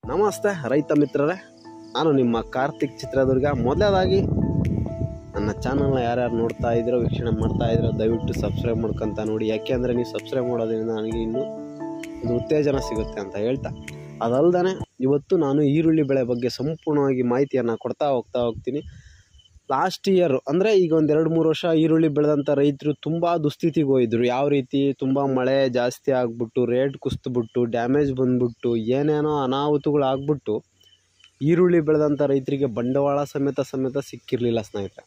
ನಮಸ್ತೆ ರೈತ ಮಿತ್ರರೇ ನಾನು ನಿಮ್ಮ ಕಾರ್ತಿಕ್ ಚಿತ್ರದುರ್ಗ ಮೊದಲನೇದಾಗಿ ನನ್ನ ಚಾನಲ್ನ ಯಾರ್ಯಾರು ನೋಡ್ತಾ ಇದ್ದೀರೋ ವೀಕ್ಷಣೆ ಮಾಡ್ತಾ ಇದ್ದೀರೋ ದಯವಿಟ್ಟು ಸಬ್ಸ್ಕ್ರೈಬ್ ಮಾಡ್ಕೊಂತ ನೋಡಿ ಯಾಕೆಂದರೆ ನೀವು ಸಬ್ಸ್ಕ್ರೈಬ್ ಮಾಡೋದ್ರಿಂದ ನನಗೆ ಇನ್ನೂ ಒಂದು ಉತ್ತೇಜನ ಸಿಗುತ್ತೆ ಅಂತ ಹೇಳ್ತಾ ಅದಲ್ಲದೆ ಇವತ್ತು ನಾನು ಈರುಳ್ಳಿ ಬೆಳೆ ಬಗ್ಗೆ ಸಂಪೂರ್ಣವಾಗಿ ಮಾಹಿತಿಯನ್ನು ಕೊಡ್ತಾ ಹೋಗ್ತಾ ಹೋಗ್ತೀನಿ ಲಾಸ್ಟ್ ಇಯರ್ ಅಂದರೆ ಈಗ ಒಂದು ಎರಡು ಮೂರು ವರ್ಷ ಈರುಳ್ಳಿ ಬೆಳೆದಂಥ ರೈತರು ತುಂಬ ದುಸ್ಥಿತಿಗೆ ಹೋಗಿದ್ರು ಯಾವ ರೀತಿ ತುಂಬ ಮಳೆ ಜಾಸ್ತಿ ಆಗಿಬಿಟ್ಟು ರೇಟ್ ಕುಸಿದ್ಬಿಟ್ಟು ಡ್ಯಾಮೇಜ್ ಬಂದ್ಬಿಟ್ಟು ಏನೇನೋ ಅನಾಹುತಗಳು ಆಗ್ಬಿಟ್ಟು ಈರುಳ್ಳಿ ಬೆಳೆದಂಥ ರೈತರಿಗೆ ಬಂಡವಾಳ ಸಮೇತ ಸಮೇತ ಸಿಕ್ಕಿರಲಿಲ್ಲ ಸ್ನೇಹಿತರೆ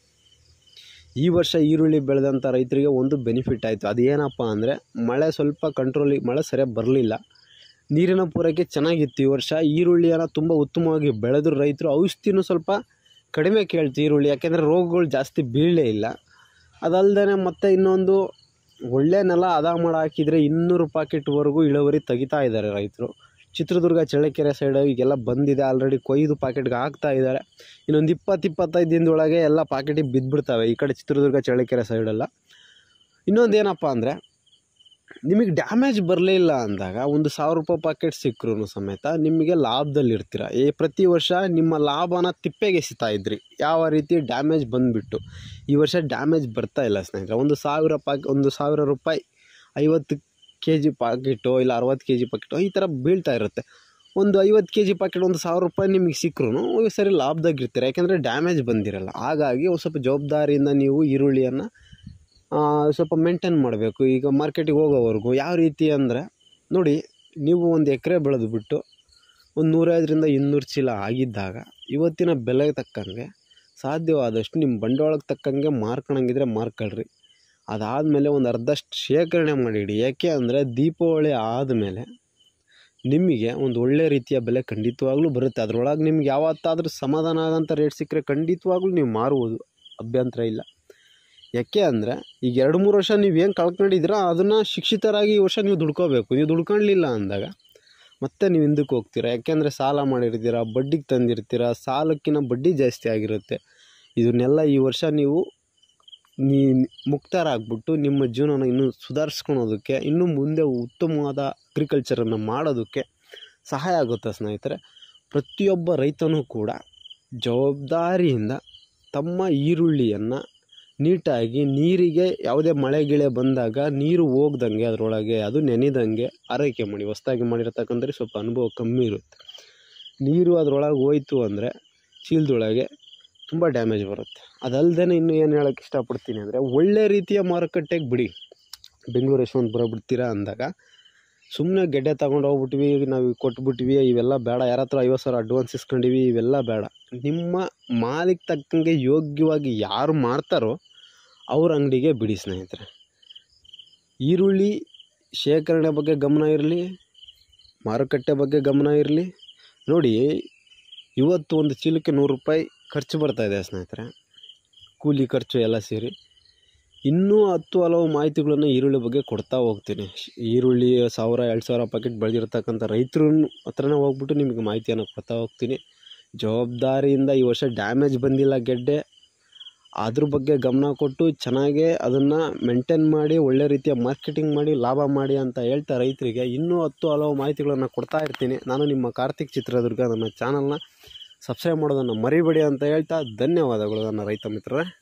ಈ ವರ್ಷ ಈರುಳ್ಳಿ ಬೆಳೆದಂಥ ರೈತರಿಗೆ ಒಂದು ಬೆನಿಫಿಟ್ ಆಯಿತು ಅದೇನಪ್ಪ ಅಂದರೆ ಮಳೆ ಸ್ವಲ್ಪ ಕಂಟ್ರೋಲಿಗೆ ಮಳೆ ಸರಿಯಾಗಿ ಬರಲಿಲ್ಲ ನೀರಿನ ಪೂರೈಕೆ ಚೆನ್ನಾಗಿತ್ತು ಈ ವರ್ಷ ಈರುಳ್ಳಿಯನ್ನು ತುಂಬ ಉತ್ತಮವಾಗಿ ಬೆಳೆದ್ರು ರೈತರು ಔಷಧಿನೂ ಸ್ವಲ್ಪ ಕಡಿಮೆ ಕೇಳ್ತು ಈರುಳ್ಳಿ ಯಾಕೆಂದರೆ ರೋಗಗಳು ಜಾಸ್ತಿ ಬೀಳಲೇ ಇಲ್ಲ ಅದಲ್ಲದೆ ಮತ್ತೆ ಇನ್ನೊಂದು ಒಳ್ಳೆ ನೆಲ ಹದ ಮಾಡಿ ಹಾಕಿದರೆ ಇನ್ನೂರು ಪಾಕೆಟ್ವರೆಗೂ ಇಳುವರಿ ತೆಗಿತಾ ಇದ್ದಾರೆ ರೈತರು ಚಿತ್ರದುರ್ಗ ಚಳ್ಳಕೆರೆ ಸೈಡ್ ಈಗೆಲ್ಲ ಬಂದಿದೆ ಆಲ್ರೆಡಿ ಕೊಯ್ದು ಪಾಕೆಟ್ಗೆ ಹಾಕ್ತಾ ಇದ್ದಾರೆ ಇನ್ನೊಂದು ಇಪ್ಪತ್ತು ಇಪ್ಪತ್ತೈದು ದಿನದೊಳಗೆ ಎಲ್ಲ ಪಾಕೆಟಿಗೆ ಬಿದ್ದುಬಿಡ್ತವೆ ಈ ಕಡೆ ಚಿತ್ರದುರ್ಗ ಚಳ್ಳಕೆರೆ ಸೈಡೆಲ್ಲ ಇನ್ನೊಂದು ಏನಪ್ಪ ಅಂದರೆ ನಿಮಗೆ ಡ್ಯಾಮೇಜ್ ಬರಲೇ ಇಲ್ಲ ಅಂದಾಗ ಒಂದು ಸಾವಿರ ರೂಪಾಯಿ ಪಾಕೆಟ್ ಸಿಕ್ಕರೂ ಸಮೇತ ನಿಮಗೆ ಲಾಭದಲ್ಲಿ ಇರ್ತೀರ ಈ ಪ್ರತಿ ವರ್ಷ ನಿಮ್ಮ ಲಾಭನ ತಿಪ್ಪೆಗೆ ಎಸಿತಾ ಇದ್ರಿ ಯಾವ ರೀತಿ ಡ್ಯಾಮೇಜ್ ಬಂದುಬಿಟ್ಟು ಈ ವರ್ಷ ಡ್ಯಾಮೇಜ್ ಬರ್ತಾ ಇಲ್ಲ ಸ್ನೇಹಿತರೆ ಒಂದು ಸಾವಿರ ಪಾಕ್ ಒಂದು ಸಾವಿರ ರೂಪಾಯಿ ಐವತ್ತು ಕೆ ಜಿ ಪಾಕೆಟು ಇಲ್ಲ ಅರವತ್ತು ಕೆ ಜಿ ಪಾಕೆಟು ಈ ಥರ ಬೀಳ್ತಾ ಇರುತ್ತೆ ಒಂದು ಐವತ್ತು ಕೆ ಜಿ ಪಾಕೆಟ್ ಒಂದು ಸಾವಿರ ರೂಪಾಯಿ ನಿಮಗೆ ಸಿಕ್ಕರೂ ಸರಿ ಲಾಭದಾಗಿರ್ತೀರ ಯಾಕೆಂದರೆ ಡ್ಯಾಮೇಜ್ ಬಂದಿರಲ್ಲ ಹಾಗಾಗಿ ಒಂದು ಸ್ವಲ್ಪ ಜವಾಬ್ದಾರಿಯಿಂದ ನೀವು ಈರುಳ್ಳಿಯನ್ನು ಸ್ವಲ್ಪ ಮೇಂಟೈನ್ ಮಾಡಬೇಕು ಈಗ ಮಾರ್ಕೆಟಿಗೆ ಹೋಗೋವರೆಗೂ ಯಾವ ರೀತಿ ಅಂದರೆ ನೋಡಿ ನೀವು ಒಂದು ಎಕರೆ ಬೆಳೆದ್ಬಿಟ್ಟು ಒಂದು ನೂರೈದರಿಂದ ಇನ್ನೂರು ಚೀಲ ಆಗಿದ್ದಾಗ ಇವತ್ತಿನ ಬೆಲೆ ತಕ್ಕಂಗೆ ಸಾಧ್ಯವಾದಷ್ಟು ನಿಮ್ಮ ಬಂಡವಾಳಕ್ಕೆ ತಕ್ಕಂಗೆ ಮಾರ್ಕೊಳಂಗಿದ್ರೆ ಮಾರ್ಕೊಳ್ರಿ ಅದಾದಮೇಲೆ ಒಂದು ಅರ್ಧಷ್ಟು ಶೇಖರಣೆ ಮಾಡಿಡಿ ಯಾಕೆ ಅಂದರೆ ದೀಪಾವಳಿ ಆದಮೇಲೆ ನಿಮಗೆ ಒಂದು ಒಳ್ಳೆ ರೀತಿಯ ಬೆಲೆ ಖಂಡಿತವಾಗ್ಲೂ ಬರುತ್ತೆ ಅದರೊಳಗೆ ನಿಮ್ಗೆ ಯಾವತ್ತಾದರೂ ಸಮಾಧಾನ ಆಗೋಂಥ ರೇಟ್ ಸಿಕ್ಕರೆ ಖಂಡಿತವಾಗ್ಲೂ ನೀವು ಮಾರುವುದು ಅಭ್ಯಂತರ ಇಲ್ಲ ಯಾಕೆ ಅಂದರೆ ಈಗ ಎರಡು ಮೂರು ವರ್ಷ ನೀವು ಏನು ಕಳ್ಕೊಂಡಿದ್ದೀರೋ ಅದನ್ನು ಶಿಕ್ಷಿತರಾಗಿ ಈ ವರ್ಷ ನೀವು ದುಡ್ಕೋಬೇಕು ನೀವು ದುಡ್ಕೊಳ್ಳಿಲ್ಲ ಅಂದಾಗ ಮತ್ತೆ ನೀವು ಹಿಂದಕ್ಕೆ ಹೋಗ್ತೀರಾ ಯಾಕೆಂದರೆ ಸಾಲ ಮಾಡಿರ್ತೀರ ಬಡ್ಡಿಗೆ ತಂದಿರ್ತೀರ ಸಾಲಕ್ಕಿಂತ ಬಡ್ಡಿ ಜಾಸ್ತಿ ಆಗಿರುತ್ತೆ ಇದನ್ನೆಲ್ಲ ಈ ವರ್ಷ ನೀವು ನೀ ಮುಕ್ತರಾಗ್ಬಿಟ್ಟು ನಿಮ್ಮ ಜೀವನನ ಇನ್ನೂ ಸುಧಾರಿಸ್ಕೊಳೋದಕ್ಕೆ ಇನ್ನೂ ಮುಂದೆ ಉತ್ತಮವಾದ ಅಗ್ರಿಕಲ್ಚರನ್ನು ಮಾಡೋದಕ್ಕೆ ಸಹಾಯ ಆಗುತ್ತೆ ಸ್ನೇಹಿತರೆ ಪ್ರತಿಯೊಬ್ಬ ರೈತನೂ ಕೂಡ ಜವಾಬ್ದಾರಿಯಿಂದ ತಮ್ಮ ಈರುಳ್ಳಿಯನ್ನು ನೀಟಾಗಿ ನೀರಿಗೆ ಯಾವುದೇ ಮಳೆ ಗಿಳೆ ಬಂದಾಗ ನೀರು ಹೋಗ್ದಂಗೆ ಅದರೊಳಗೆ ಅದು ನೆನೆದಂಗೆ ಆರೈಕೆ ಮಾಡಿ ಹೊಸ್ದಾಗಿ ಮಾಡಿರ್ತಕ್ಕಂಥವ್ರಿಗೆ ಸ್ವಲ್ಪ ಅನುಭವ ಕಮ್ಮಿ ಇರುತ್ತೆ ನೀರು ಅದರೊಳಗೆ ಹೋಯ್ತು ಅಂದರೆ ಚೀಲದೊಳಗೆ ತುಂಬ ಡ್ಯಾಮೇಜ್ ಬರುತ್ತೆ ಅದಲ್ಲದೆ ಇನ್ನು ಏನು ಹೇಳೋಕ್ಕೆ ಇಷ್ಟಪಡ್ತೀನಿ ಅಂದರೆ ಒಳ್ಳೆ ರೀತಿಯ ಮಾರುಕಟ್ಟೆಗೆ ಬಿಡಿ ಬೆಂಗಳೂರು ಯಶವಂತ ಬರೋಬಿಡ್ತೀರಾ ಅಂದಾಗ ಸುಮ್ಮನೆ ಗೆಡ್ಡೆ ತಗೊಂಡು ಹೋಗ್ಬಿಟ್ವಿ ನಾವು ಕೊಟ್ಬಿಟ್ವಿ ಇವೆಲ್ಲ ಬೇಡ ಯಾರ ಹತ್ರ ಐವತ್ತು ಸಾವಿರ ಅಡ್ವಾನ್ಸ್ ಇಸ್ಕೊಂಡಿವಿ ಇವೆಲ್ಲ ಬೇಡ ನಿಮ್ಮ ಮಾಲಿಗೆ ತಕ್ಕಂಗೆ ಯೋಗ್ಯವಾಗಿ ಯಾರು ಮಾಡ್ತಾರೋ ಅವ್ರ ಅಂಗಡಿಗೆ ಬಿಡಿ ಸ್ನೇಹಿತರೆ ಈರುಳ್ಳಿ ಶೇಖರಣೆ ಬಗ್ಗೆ ಗಮನ ಇರಲಿ ಮಾರುಕಟ್ಟೆ ಬಗ್ಗೆ ಗಮನ ಇರಲಿ ನೋಡಿ ಇವತ್ತು ಒಂದು ಚೀಲಕ್ಕೆ ನೂರು ರೂಪಾಯಿ ಖರ್ಚು ಬರ್ತಾ ಇದೆ ಸ್ನೇಹಿತರೆ ಕೂಲಿ ಖರ್ಚು ಎಲ್ಲ ಸೇರಿ ಇನ್ನೂ ಹತ್ತು ಹಲವು ಮಾಹಿತಿಗಳನ್ನು ಈರುಳ್ಳಿ ಬಗ್ಗೆ ಕೊಡ್ತಾ ಹೋಗ್ತೀನಿ ಈರುಳ್ಳಿ ಸಾವಿರ ಎರಡು ಸಾವಿರ ಪ್ಯಾಕೆಟ್ ಬೆಳೆದಿರ್ತಕ್ಕಂಥ ರೈತರ ಹತ್ರನೇ ಹೋಗ್ಬಿಟ್ಟು ನಿಮಗೆ ಮಾಹಿತಿಯನ್ನು ಕೊಡ್ತಾ ಹೋಗ್ತೀನಿ ಜವಾಬ್ದಾರಿಯಿಂದ ಈ ವರ್ಷ ಡ್ಯಾಮೇಜ್ ಬಂದಿಲ್ಲ ಗೆಡ್ಡೆ ಅದ್ರ ಬಗ್ಗೆ ಗಮನ ಕೊಟ್ಟು ಚೆನ್ನಾಗೇ ಅದನ್ನು ಮೇಂಟೈನ್ ಮಾಡಿ ಒಳ್ಳೆ ರೀತಿಯ ಮಾರ್ಕೆಟಿಂಗ್ ಮಾಡಿ ಲಾಭ ಮಾಡಿ ಅಂತ ಹೇಳ್ತಾ ರೈತರಿಗೆ ಇನ್ನೂ ಹತ್ತು ಹಲವು ಮಾಹಿತಿಗಳನ್ನು ಕೊಡ್ತಾ ಇರ್ತೀನಿ ನಾನು ನಿಮ್ಮ ಕಾರ್ತಿಕ್ ಚಿತ್ರದುರ್ಗ ನನ್ನ ಚಾನಲ್ನ ಸಬ್ಸ್ಕ್ರೈಬ್ ಮಾಡೋದನ್ನು ಮರಿಬೇಡಿ ಅಂತ ಹೇಳ್ತಾ ಧನ್ಯವಾದಗಳು ನನ್ನ ರೈತ ಮಿತ್ರರೇ